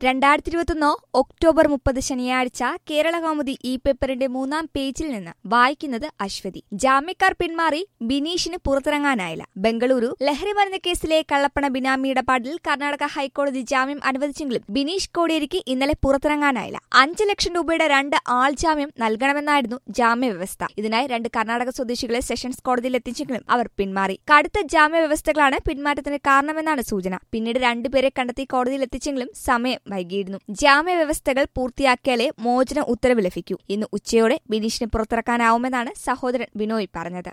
രണ്ടായിരത്തി ഇരുപത്തൊന്ന് ഒക്ടോബർ മുപ്പത് ശനിയാഴ്ച കേരള കൗമുദി ഈ പേപ്പറിന്റെ മൂന്നാം പേജിൽ നിന്ന് വായിക്കുന്നത് അശ്വതി ജാമ്യക്കാർ പിന്മാറി ബിനീഷിന് പുറത്തിറങ്ങാനായില്ല ബംഗളൂരു ലഹരി മരുന്ന് കേസിലെ കള്ളപ്പണ ബിനാമി ഇടപാടിൽ കർണാടക ഹൈക്കോടതി ജാമ്യം അനുവദിച്ചെങ്കിലും ബിനീഷ് കോടിയേരിക്ക് ഇന്നലെ പുറത്തിറങ്ങാനായില്ല അഞ്ച് ലക്ഷം രൂപയുടെ രണ്ട് ആൾ ജാമ്യം നൽകണമെന്നായിരുന്നു ജാമ്യ വ്യവസ്ഥ ഇതിനായി രണ്ട് കർണാടക സ്വദേശികളെ സെഷൻസ് കോടതിയിൽ എത്തിച്ചെങ്കിലും അവർ പിന്മാറി കടുത്ത ജാമ്യ വ്യവസ്ഥകളാണ് പിന്മാറ്റത്തിന് കാരണമെന്നാണ് സൂചന പിന്നീട് രണ്ടുപേരെ കണ്ടെത്തി കോടതിയിൽ എത്തിച്ചെങ്കിലും സമയം വൈകിയിരുന്നു ജാമ്യ വ്യവസ്ഥകൾ പൂർത്തിയാക്കിയാലേ മോചന ഉത്തരവ് ലഭിക്കൂ ഇന്ന് ഉച്ചയോടെ ബിനീഷിന് പുറത്തിറക്കാനാവുമെന്നാണ് സഹോദരൻ ബിനോയ് പറഞ്ഞത്